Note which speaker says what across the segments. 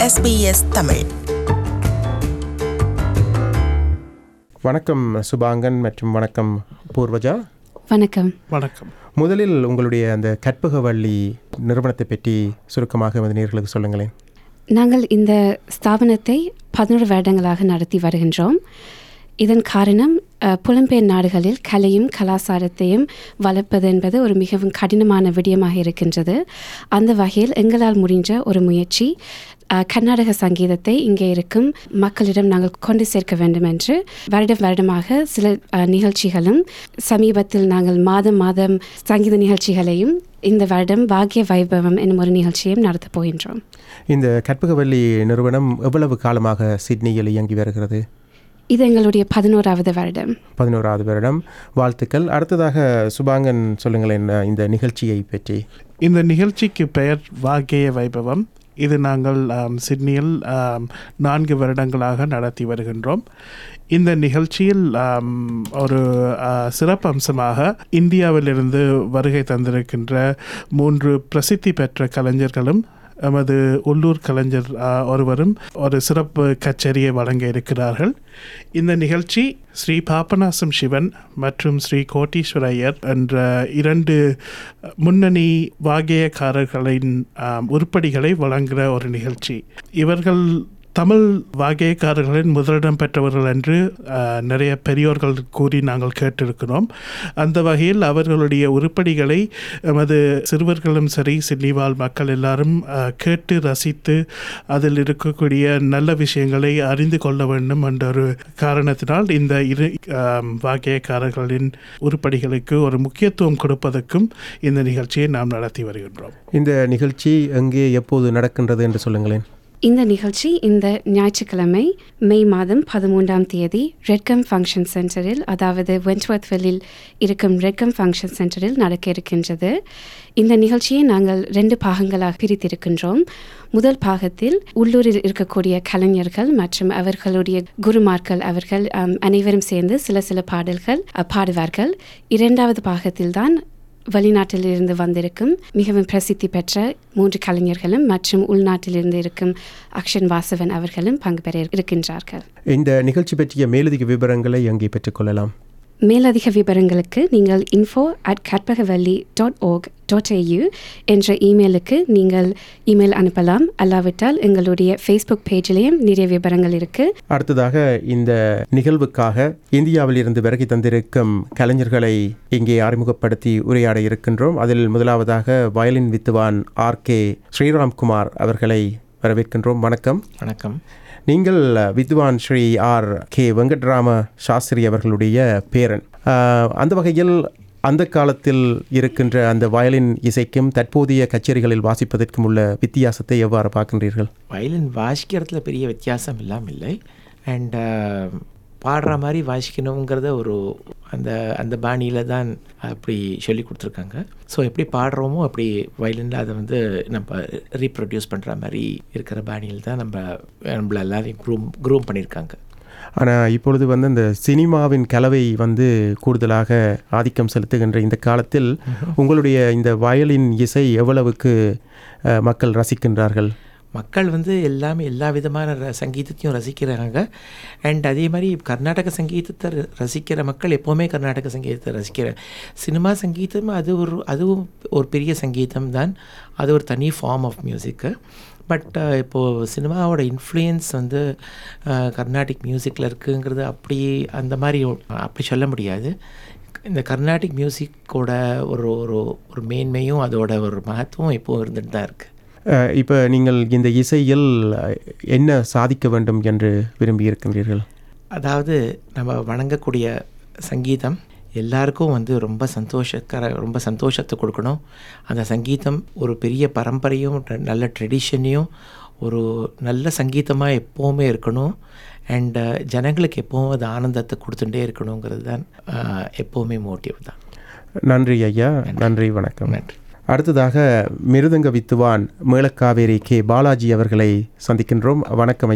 Speaker 1: SBS Tamil
Speaker 2: வணக்கம் சுபாங்கன் மற்றும் வணக்கம் பூர்வஜா
Speaker 3: வணக்கம்
Speaker 4: வணக்கம்
Speaker 2: முதலில் உங்களுடைய அந்த கற்பகவள்ளி நிறுவனத்தை பற்றி சுருக்கமாக வந்து நேர்களுக்கு சொல்லுங்களேன்
Speaker 3: நாங்கள் இந்த ஸ்தாபனத்தை பதினோரு வருடங்களாக நடத்தி வருகின்றோம் இதன் காரணம் அஹ், புலம்பெயர் நாடுகளில் கலையும் கலாச்சாரத்தையும் வளர்ப்பது என்பது ஒரு மிகவும் கடினமான விடயமாக இருக்கின்றது அந்த வகையில் எங்களால் முடிஞ்ச ஒரு முயற்சி அஹ், கர்நாடக சங்கீதத்தை இங்கே இருக்கும் மக்களிடம் நாங்கள் கொண்டு சேர்க்க வேண்டும் என்று வருடம் வருடமாக சில அஹ், நிகழ்ச்சிகளும் சமீபத்தில் நாங்கள் மாதம் மாதம் சங்கீத நிகழ்ச்சிகளையும் இந்த வருடம் பாக்ய வைபவம் என்னும் ஒரு நிகழ்ச்சியையும் நடத்தப் போகின்றோம்
Speaker 2: இந்த கற்பகவள்ளி நிறுவனம் எவ்வளவு காலமாக சிட்னியில் இயங்கி வருகிறது
Speaker 3: இது எங்களுடைய பதினோராவது வருடம்
Speaker 2: பதினோராவது வருடம் வாழ்த்துக்கள் அடுத்ததாக சுபாங்கன் சொல்லுங்களேன் இந்த நிகழ்ச்சியை பற்றி
Speaker 4: இந்த நிகழ்ச்சிக்கு பெயர் வாகேய வைபவம் இது நாங்கள் ஆம், சிட்னியில் ஆம், நான்கு வருடங்களாக நடத்தி வருகின்றோம் இந்த நிகழ்ச்சியில் ஆம், ஒரு ஆ, சிறப்பு அம்சமாக இந்தியாவிலிருந்து வருகை தந்திருக்கின்ற மூன்று பிரசித்தி பெற்ற கலைஞர்களும் எமது உள்ளூர் கலைஞர் ஆ, ஒருவரும் ஒரு சிறப்பு கச்சேரியை வழங்க இருக்கிறார்கள் இந்த நிகழ்ச்சி ஸ்ரீ பாபநாசம் சிவன் மற்றும் ஸ்ரீ கோட்டீஸ்வரையர் என்ற இரண்டு முன்னணி வாகியக்காரர்களின் ஆம், உருப்படிகளை வழங்குகிற ஒரு நிகழ்ச்சி இவர்கள் தமிழ் வாகியக்காரர்களின் முதலிடம் பெற்றவர்கள் என்று ஆ, நிறைய பெரியோர்கள் கூறி நாங்கள் கேட்டிருக்கிறோம் அந்த வகையில் அவர்களுடைய உருப்படிகளை எமது சிறுவர்களும் சரி சிட்னி வாழ் மக்கள் எல்லாரும் ஆ, கேட்டு ரசித்து அதில் இருக்கக்கூடிய நல்ல விஷயங்களை அறிந்து கொள்ள வேண்டும் என்ற ஒரு காரணத்தினால் இந்த இரு ஆம், வாக்கியக்காரர்களின் உருப்படிகளுக்கு ஒரு முக்கியத்துவம் கொடுப்பதற்கும் இந்த நிகழ்ச்சியை நாம் நடத்தி வருகின்றோம்
Speaker 2: இந்த நிகழ்ச்சி எங்கே எப்போது நடக்கின்றது என்று சொல்லுங்களேன்
Speaker 3: இந்த நிகழ்ச்சி இந்த ஞாயிற்றுக்கிழமை மே மாதம் பதிமூன்றாம் தேதி ரெட்கம் ஃபங்க்ஷன் சென்டரில் அதாவது வென்ட்வர்த்வெல்லில் இருக்கும் ரெட்கம் ஃபங்க்ஷன் சென்டரில் நடக்க இருக்கின்றது இந்த நிகழ்ச்சியை நாங்கள் ரெண்டு பாகங்களாக பிரித்திருக்கின்றோம் முதல் பாகத்தில் உள்ளூரில் இருக்கக்கூடிய கலைஞர்கள் மற்றும் அவர்களுடைய குருமார்கள் அவர்கள் ஆம், அனைவரும் சேர்ந்து சில சில பாடல்கள் அ, பாடுவார்கள் இரண்டாவது பாகத்தில்தான் வெளிநாட்டிலிருந்து வந்திருக்கும் மிகவும் பிரசித்தி பெற்ற மூன்று கலைஞர்களும் மற்றும் உள்நாட்டிலிருந்து இருக்கும் அக்ஷன் வாசவன் அவர்களும் பங்கு பெற இருக்கின்றார்கள்
Speaker 2: இந்த நிகழ்ச்சி பற்றிய மேலதிக விவரங்களை எங்கே பெற்றுக்கொள்ளலாம்
Speaker 3: மேலதிக விவரங்களுக்கு நீங்கள் info at Karpagavalli dot org dot A U என்ற இமெயிலுக்கு நீங்கள் இமெயில் அனுப்பலாம் அல்லாவிட்டால் எங்களுடைய ஃபேஸ்புக் பேஜிலேயும் நிறைய விவரங்கள் இருக்குது
Speaker 2: அடுத்ததாக இந்த நிகழ்வுக்காக இந்தியாவில் இருந்து வருகை தந்திருக்கும் கலைஞர்களை இங்கே அறிமுகப்படுத்தி உரையாட இருக்கின்றோம் அதில் முதலாவதாக வயலின் வித்துவான் ஆர் கே ஸ்ரீராம்குமார் அவர்களை வரவேற்கின்றோம் வணக்கம்
Speaker 5: வணக்கம்
Speaker 2: நீங்கள் வித்வான் ஸ்ரீ ஆர் கே வெங்கட்ராம சாஸ்திரி அவர்களுடைய பேரன் ஆஹ், அந்த வகையில் அந்த காலத்தில் இருக்கின்ற அந்த வயலின் இசைக்கும் தற்போதைய கச்சேரிகளில் வாசிப்பதற்கும் உள்ள வித்தியாசத்தை எவ்வாறு பார்க்கின்றீர்கள்
Speaker 5: வயலின் வாசிக்கிறதுல பெரிய வித்தியாசம் இல்லாமல் இல்லை அண்ட் பாடுற மாதிரி வாசிக்கணுங்கிறத ஒரு அந்த அந்த பாணியில் தான் அப்படி சொல்லி கொடுத்துருக்காங்க ஸோ எப்படி பாடுறோமோ அப்படி வயலினில் அதை வந்து நம்ம ரீப்ரொடியூஸ் பண்ணுற மாதிரி இருக்கிற பாணியில் தான் நம்ம நம்மள எல்லாரையும் க்ரூம் க்ரூம் பண்ணியிருக்காங்க
Speaker 2: ஆனால் இப்பொழுது வந்து இந்த சினிமாவின் கலவை வந்து கூடுதலாக ஆதிக்கம் செலுத்துகின்ற இந்த காலத்தில் உங்களுடைய இந்த வயலின் இசை எவ்வளவுக்கு அஹ், மக்கள் ரசிக்கின்றார்கள்
Speaker 5: மக்கள் வந்து எல்லாமே எல்லா விதமான ர சங்கீதத்தையும் ரசிக்கிறாங்க அண்ட் அதே மாதிரி கர்நாடக சங்கீதத்தை ர- ரசிக்கிற மக்கள் எப்போவுமே கர்நாடக சங்கீதத்தை ரசிக்கிற சினிமா சங்கீதம் அது ஒரு அதுவும் ஒரு பெரிய சங்கீதம் தான் அது ஒரு தனி ஃபார்ம் ஆஃப் மியூசிக்கு பட் இப்போது சினிமாவோட இன்ஃப்ளூயன்ஸ் வந்து அஹ், கர்நாடிக் மியூசிக்கில் இருக்குங்கிறது அப்படி அந்த மாதிரி அப்படி சொல்ல முடியாது இந்த கர்நாடிக் மியூசிக்கோட ஒரு ஒரு ஒரு மேன்மையும் அதோட ஒரு மகத்துவம் இப்போவும் இருந்துட்டு தான் இருக்குது
Speaker 2: இப்போ நீங்கள் இந்த இசையில் அஹ், என்ன சாதிக்க வேண்டும் என்று விரும்பி இருக்கின்றீர்கள்
Speaker 5: அதாவது நம்ம வணங்கக்கூடிய சங்கீதம் எல்லாருக்கும் வந்து ரொம்ப சந்தோஷக்கர ரொம்ப சந்தோஷத்தை கொடுக்கணும் அந்த சங்கீதம் ஒரு பெரிய பரம்பரையும் ட- நல்ல ட்ரெடிஷனையும் ஒரு நல்ல சங்கீதமாக எப்போவுமே இருக்கணும் அண்டு ஜனங்களுக்கு எப்போவும் அது ஆனந்தத்தை கொடுத்துட்டே இருக்கணுங்கிறது தான் ஆஹ், எப்போவுமே மோட்டிவ் தான்
Speaker 2: நன்றி ஐயா நன்றி வணக்கம்
Speaker 5: நன்றி
Speaker 2: அடுத்ததாக மிருதங்க வித்துவான் மேலக்காவேரி கே பாலாஜி அவர்களை சந்திக்கின்றோம் வணக்கம் ஐயா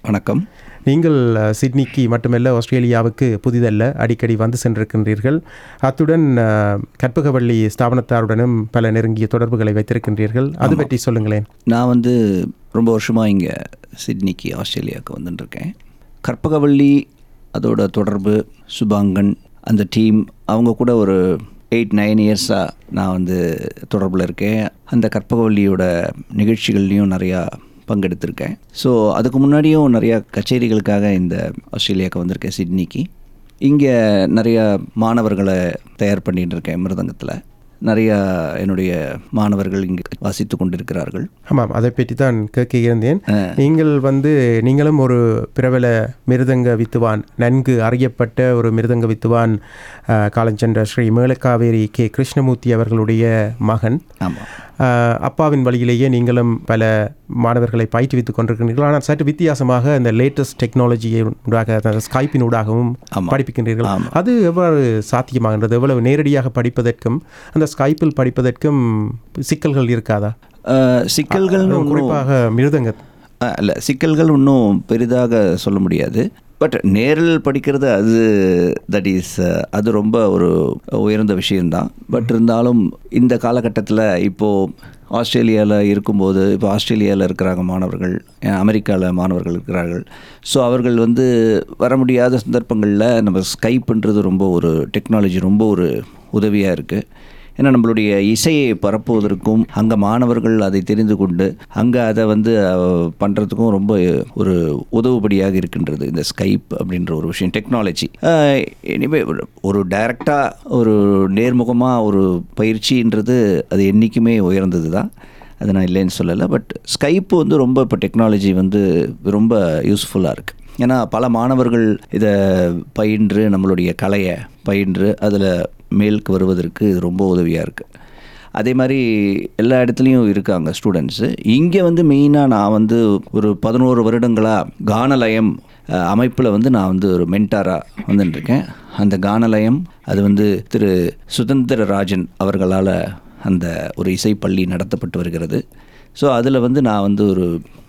Speaker 1: வணக்கம்
Speaker 2: நீங்கள் அஹ், சிட்னிக்கு மட்டுமல்ல ஆஸ்திரேலியாவுக்கு புதிதல்ல அடிக்கடி வந்து சென்றிருக்கின்றீர்கள் அத்துடன் அஹ், கற்பகவள்ளி ஸ்தாபனத்தாருடனும் பல நெருங்கிய தொடர்புகளை வைத்திருக்கின்றீர்கள் அது பற்றி சொல்லுங்களேன்
Speaker 1: நான் வந்து ரொம்ப வருஷமாக இங்கே சிட்னிக்கு ஆஸ்திரேலியாவுக்கு வந்துட்டுருக்கேன் கற்பகவள்ளி அதோட தொடர்பு சுபாங்கன் அந்த டீம் அவங்க கூட ஒரு எயிட் நைன் இயர்ஸாக நான் வந்து தொடர்பில் இருக்கேன் அந்த கற்பகவல்லியோட நிகழ்ச்சிகள்லையும் நிறையா பங்கெடுத்திருக்கேன் ஸோ அதுக்கு முன்னாடியும் நிறையா கச்சேரிகளுக்காக இந்த ஆஸ்திரேலியாவுக்கு வந்திருக்கேன் சிட்னிக்கு இங்கே நிறையா மாணவர்களை தயார் பண்ணிட்டு இருக்கேன் மிருதங்கத்தில் நிறையா என்னுடைய மாணவர்கள் இங்கே வாசித்து கொண்டிருக்கிறார்கள்
Speaker 2: ஆமாம் அதை பற்றி தான் கேட்க இருந்தேன் நீங்கள் வந்து நீங்களும் ஒரு பிரபல மிருதங்க வித்துவான் நன்கு அறியப்பட்ட ஒரு மிருதங்க வித்துவான் அஹ், காலஞ்சென்ற ஸ்ரீ மேலக்காவேரி கே கிருஷ்ணமூர்த்தி அவர்களுடைய மகன்
Speaker 1: ஆமாம்
Speaker 2: அஹ், அப்பாவின் வழியிலேயே நீங்களும் பல மாணவர்களை பயிற்றுவித்துக் கொண்டிருக்கிறீர்கள் ஆனால் சற்று வித்தியாசமாக இந்த லேட்டஸ்ட் டெக்னாலஜியை ஊடாக அந்த ஸ்கைப்பின் ஊடாகவும்
Speaker 1: ஆமாம்.
Speaker 2: படிப்பிக்கின்றீர்கள்
Speaker 1: ஆமாம்.
Speaker 2: அது எவ்வாறு சாத்தியமாகின்றது எவ்வளவு நேரடியாக படிப்பதற்கும் அந்த ஸ்கைப்பில் படிப்பதற்கும் சிக்கல்கள் இருக்காதா
Speaker 1: அஹ், சிக்கல்கள்னு ஒன்றும்
Speaker 2: குறிப்பாக மிருதங்க
Speaker 1: இல்லை சிக்கல்கள் ஒன்றும் பெரிதாக சொல்ல முடியாது பட் நேரில் படிக்கிறது அது தட் இஸ் அது ரொம்ப ஒரு உயர்ந்த விஷயம்தான் பட் இருந்தாலும் இந்த காலகட்டத்தில் இப்போது ஆஸ்திரேலியாவில் இருக்கும்போது இப்போ ஆஸ்திரேலியாவில் இருக்கிறாங்க மாணவர்கள் அமெரிக்காவில் மாணவர்கள் இருக்கிறார்கள் ஸோ அவர்கள் வந்து வர முடியாத சந்தர்ப்பங்களில் நம்ம ஸ்கைப்புன்றது ரொம்ப ஒரு டெக்னாலஜி ரொம்ப ஒரு உதவியாக இருக்குது ஏன்னா நம்மளுடைய இசையை பரப்புவதற்கும் அங்கே மாணவர்கள் அதை தெரிந்து கொண்டு அங்கே அதை வந்து பண்ணுறதுக்கும் ரொம்ப ஒரு உதவுபடியாக இருக்கின்றது இந்த ஸ்கைப் அப்படின்ற ஒரு விஷயம் டெக்னாலஜி எனிவே ஒரு டைரக்டாக ஒரு நேர்முகமாக ஒரு பயிற்சின்றது அது என்றைக்குமே உயர்ந்தது தான் அதை நான் இல்லைன்னு சொல்லலை பட் ஸ்கைப்பு வந்து ரொம்ப இப்போ டெக்னாலஜி வந்து ரொம்ப யூஸ்ஃபுல்லாக இருக்குது ஏன்னா பல மாணவர்கள் இதை பயின்று நம்மளுடைய கலையை பயின்று அதில் மேலுக்கு வருவதற்கு இது ரொம்ப உதவியாக இருக்குது அதே மாதிரி எல்லா இடத்துலையும் இருக்காங்க ஸ்டூடெண்ட்ஸு இங்கே வந்து மெயினாக நான் வந்து ஒரு பதினோரு வருடங்களாக கானலயம் அமைப்பில் வந்து நான் வந்து ஒரு மென்டாராக வந்துட்டுருக்கேன் அந்த கானலயம் அது வந்து திரு சுதந்திர ராஜன் அவர்களால் அந்த ஒரு இசைப்பள்ளி நடத்தப்பட்டு வருகிறது ஸோ அதில் வந்து நான் வந்து ஒரு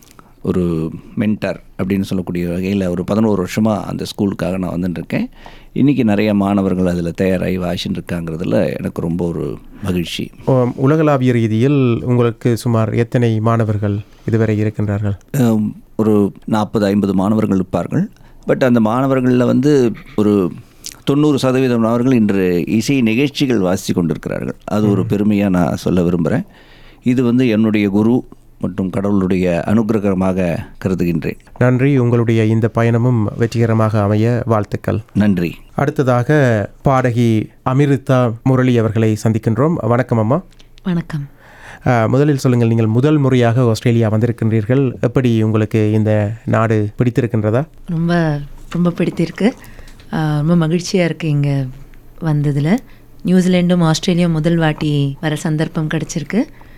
Speaker 1: ஒரு மென்டார் அப்படின்னு சொல்லக்கூடிய வகையில் ஒரு பதினோரு வருஷமாக அந்த ஸ்கூலுக்காக நான் வந்துட்டுருக்கேன் இன்றைக்கி நிறைய மாணவர்கள் அதில் தயாராகி வாசின்னு இருக்காங்கிறதுல எனக்கு ரொம்ப ஒரு மகிழ்ச்சி
Speaker 2: உம், உலகளாவிய ரீதியில் உங்களுக்கு சுமார் எத்தனை மாணவர்கள் இதுவரை இருக்கின்றார்கள்
Speaker 1: அம், ஒரு நாற்பது ஐம்பது மாணவர்கள் இருப்பார்கள் பட் அந்த மாணவர்களில் வந்து ஒரு தொண்ணூறு சதவீதம் மாணவர்கள் இன்று இசை நிகழ்ச்சிகள் வாசித்து கொண்டிருக்கிறார்கள் அது ஒரு பெருமையாக நான் சொல்ல விரும்புகிறேன் இது வந்து என்னுடைய குரு மற்றும் கடவுளுடைய அனுகிரகமாக கருதுகின்றேன்
Speaker 2: நன்றி உங்களுடைய இந்த பயணமும் வெற்றிகரமாக அமைய வாழ்த்துக்கள்
Speaker 1: நன்றி
Speaker 2: அடுத்ததாக பாடகி அமிர்தா முரளி அவர்களை சந்திக்கின்றோம் வணக்கம் அம்மா
Speaker 6: வணக்கம்
Speaker 2: அஹ், முதலில் சொல்லுங்கள் நீங்கள் முதல் முறையாக ஆஸ்திரேலியா வந்திருக்கின்றீர்கள் எப்படி உங்களுக்கு இந்த நாடு பிடித்திருக்கின்றதா
Speaker 6: ரொம்ப ரொம்ப பிடித்திருக்கு ஆஹ் ரொம்ப மகிழ்ச்சியாக இருக்குது இங்கே வந்ததில் நியூசிலாண்டும் ஆஸ்திரேலியா முதல் வாட்டி வர சந்தர்ப்பம் கிடச்சிருக்கு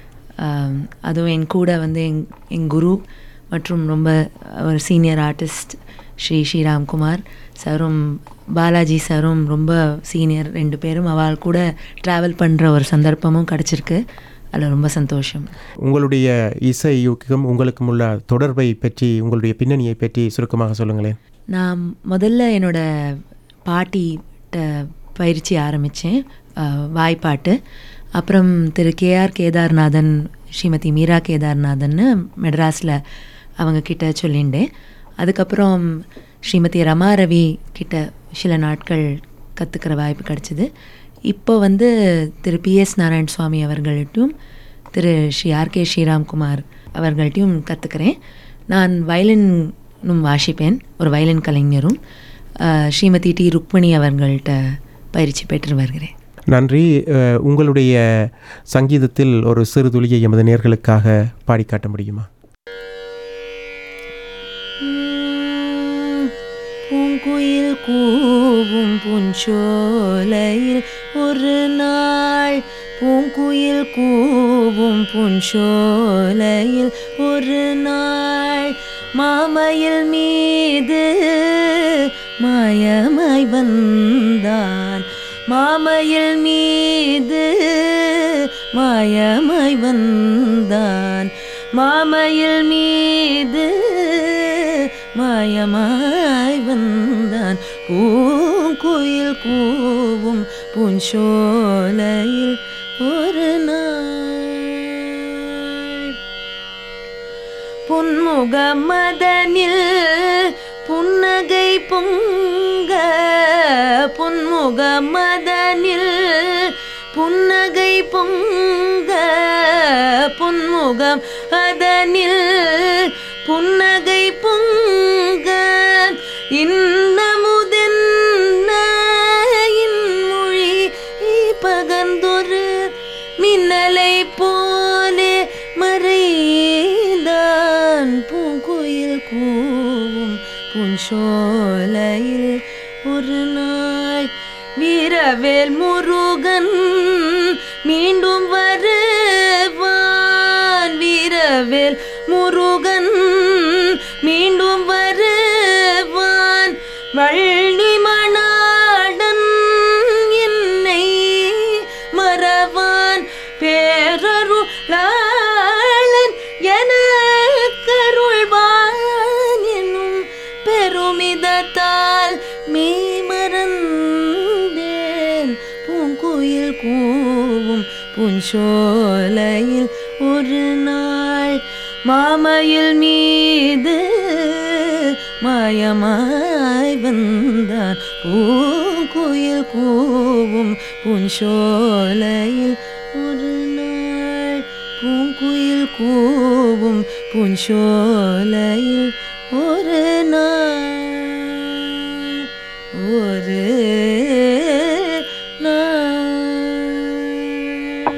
Speaker 6: ஆஹ் அதுவும் என் கூட வந்து எங் என் குரு மற்றும் ரொம்ப ஒரு சீனியர் ஆர்டிஸ்ட் ஸ்ரீ ஸ்ரீராம்குமார் சாரும் பாலாஜி சாரும் ரொம்ப சீனியர் ரெண்டு பேரும் அவள் கூட ட்ராவல் பண்ணுற ஒரு சந்தர்ப்பமும் கிடச்சிருக்கு அதில் ரொம்ப சந்தோஷம்
Speaker 2: உங்களுடைய இசையுக்கும் உங்களுக்கும் உள்ள தொடர்பை பற்றி உங்களுடைய பின்னணியை பற்றி சுருக்கமாக சொல்லுங்களேன்
Speaker 6: நான் முதல்ல என்னோட பாட்டிகிட்ட பயிற்சி ஆரம்பித்தேன் வாய்ப்பாட்டு அப்புறம் திரு கேஆர் கேதார்நாதன் ஸ்ரீமதி மீரா கேதார்நாதன்னு மெட்ராஸில் அவங்க கிட்ட சொல்லிண்டேன் அதுக்கப்புறம் ஸ்ரீமதி ரமா ரவி கிட்ட சில நாட்கள் கற்றுக்கிற வாய்ப்பு கிடச்சிது இப்போ வந்து திரு பி எஸ் நாராயண் சுவாமி அவர்கள்ட்டும் திரு ஸ்ரீ ஆர் கே ஸ்ரீராம்குமார் அவர்கள்ட்டையும் கற்றுக்கிறேன் நான் வயலினும் வாசிப்பேன் ஒரு வயலின் கலைஞரும் அஹ், ஸ்ரீமதி டி ருக்மணி அவர்கள்ட்ட பயிற்சி பெற்று வருகிறேன்
Speaker 2: நன்றி அஹ், உங்களுடைய சங்கீதத்தில் ஒரு சிறு துளியை எமது நேர்களுக்காக பாடி காட்ட முடியுமா
Speaker 6: பூங்குயில் கூவும் புஞ்சோலையில் ஒரு நாள் பூங்குயில் கூவும் புஞ்சோலையில் ஒரு நாள் மாமையில் மீது மாயமாய் வந்தான் மாமையில் மீது மாயமாய் வந்தான் மாமையில் மீது மாயமாய் வந்தான் பூங்குயில் கூவும் பூஞ்சோலையில் ஒரு நாள் புன்முக மதனில் புன்னகை பொங்க புன்முக மதனில் புன்னகை பொங்க புன்முகம் அதனில் புன்னகை பொங்க இன்னமுதென்ன இன்மொழி பகர்ந்தொரு மின்னலை போலே மறைந்தான் பூங்குயில் கூவும் புன்சோலையில் ஒரு நாள் வீரவேல் முருகன் மீண்டும் வருவான் வீரவேல் முருகன் மீண்டும் வருவான் வள்ளி மணாடன் என்னை மறவான் பேரருளாளன் என கருள்வான் என்னும் பெருமிதத்தால் மே மறந்தேன் பூங்குயில் கூவும் பூஞ்சோலையில் ஒரு நாள் மாமையில் மீது மாயமாய் வந்தான் பூங்குயில் கூவும் பூஞ்சோலையில் ஒரு நாள் பூங்குயில் கூவும் பூஞ்சோலையில் ஒரு நாள் ஒரு நாள்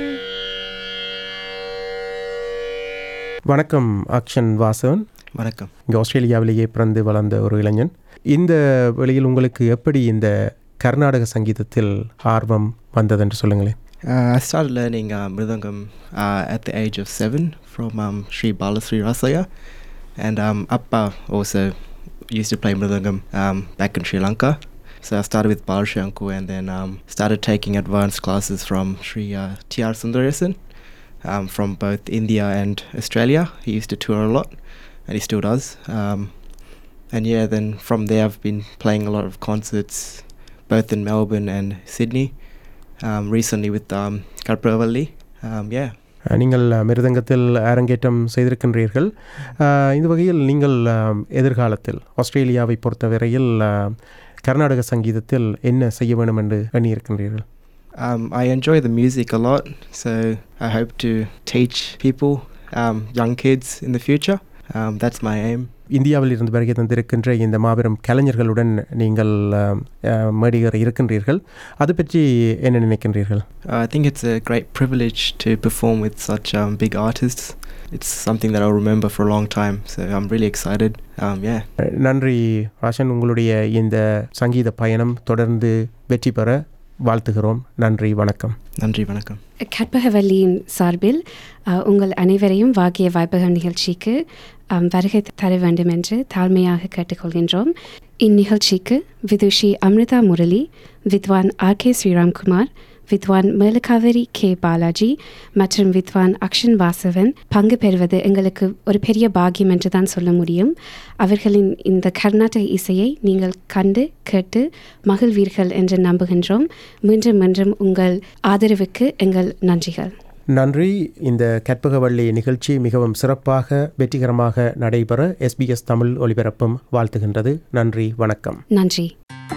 Speaker 2: வணக்கம் அக்ஷன் வாசவன்
Speaker 7: வணக்கம்
Speaker 2: இங்கே ஆஸ்திரேலியாவிலேயே பிறந்து வளர்ந்த ஒரு இளைஞன் இந்த வெளியில் உங்களுக்கு எப்படி இந்த கர்நாடக சங்கீதத்தில் ஆர்வம் வந்ததென்று சொல்லுங்களேன்
Speaker 7: Uh, I started learning uh, Mridangam uh, at the age of seven from um, Sri Balasri Rasaya. And um, Appa also used to play Mridangam um, back in Sri Lanka. So I started with Balashanku and then um, started taking advanced classes from Sri uh, T.R. Sundaresan um, from both India and Australia. He used to tour a lot and he still does. Um, and yeah, then from there I've been playing a lot of concerts both in Melbourne and Sydney. Um, recently with um, Karpravalli. Um, yeah.
Speaker 2: நீங்கள் மிருதங்கத்தில் அரங்கேற்றம் செய்திருக்கின்றீர்கள் அஹ், இந்த வகையில் நீங்கள் அஹ், எதிர்காலத்தில் ஆஸ்திரேலியாவை பொறுத்தவரையில் அஹ், கர்நாடக சங்கீதத்தில் என்ன செய்ய வேண்டும் என்று எண்ணியிருக்கின்றீர்கள்
Speaker 7: Um, I enjoy the music a lot, so I hope to teach people, um, young kids in the future. Um, that's my aim.
Speaker 2: இந்தியாவில் இருந்து வருகை தந்திருக்கின்ற இந்த மாபெரும் கலைஞர்களுடன் நீங்கள் அஹ், அஹ், மேடையேற இருக்கின்றீர்கள் அது பற்றி என்ன நினைக்கின்றீர்கள்
Speaker 7: Uh, I think it's a great privilege to perform with such um, big artists. It's something that I'll remember for a long time, so I'm really excited. Um, yeah.
Speaker 2: நன்றி ராஷன் உங்களுடைய இந்த சங்கீத பயணம் தொடர்ந்து வெற்றி பெற வாழ்த்துகிறோம் நன்றி வணக்கம்
Speaker 7: Nandri Vanakkam.
Speaker 3: கற்பகவல்லியின் சார்பில் அஹ், உங்கள் அனைவரையும் வாக்கிய வாய்ப்பகம் நிகழ்ச்சிக்கு அம், வருகை தர வேண்டும் என்று தாழ்மையாக கேட்டுக்கொள்கின்றோம் இந்நிகழ்ச்சிக்கு விதுஷி அமிர்தா முரளி வித்வான் ஆர் கே ஸ்ரீராம்குமார் வித்வான் மேலகாவரி கே பாலாஜி மற்றும் வித்வான் அக்ஷன் வாசவன் பங்கு பெறுவது எங்களுக்கு ஒரு பெரிய பாக்கியம் என்று தான் சொல்ல முடியும் அவர்களின் இந்த கர்நாடக இசையை நீங்கள் கண்டு கேட்டு மகிழ்வீர்கள் என்று நம்புகின்றோம் மீண்டும் மீண்டும் உங்கள் ஆதரவுக்கு எங்கள் நன்றிகள்
Speaker 2: நன்றி இந்த கற்பகவள்ளி நிகழ்ச்சி மிகவும் சிறப்பாக வெற்றிகரமாக நடைபெற எஸ்பிஎஸ் தமிழ் ஒலிபரப்பும் வாழ்த்துகின்றது நன்றி வணக்கம்
Speaker 3: நன்றி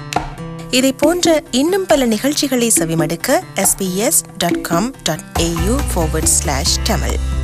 Speaker 8: இதை போன்ற இன்னும் பல நிகழ்ச்சிகளை செவிமடுக்க sbs.com.au forward slash tamil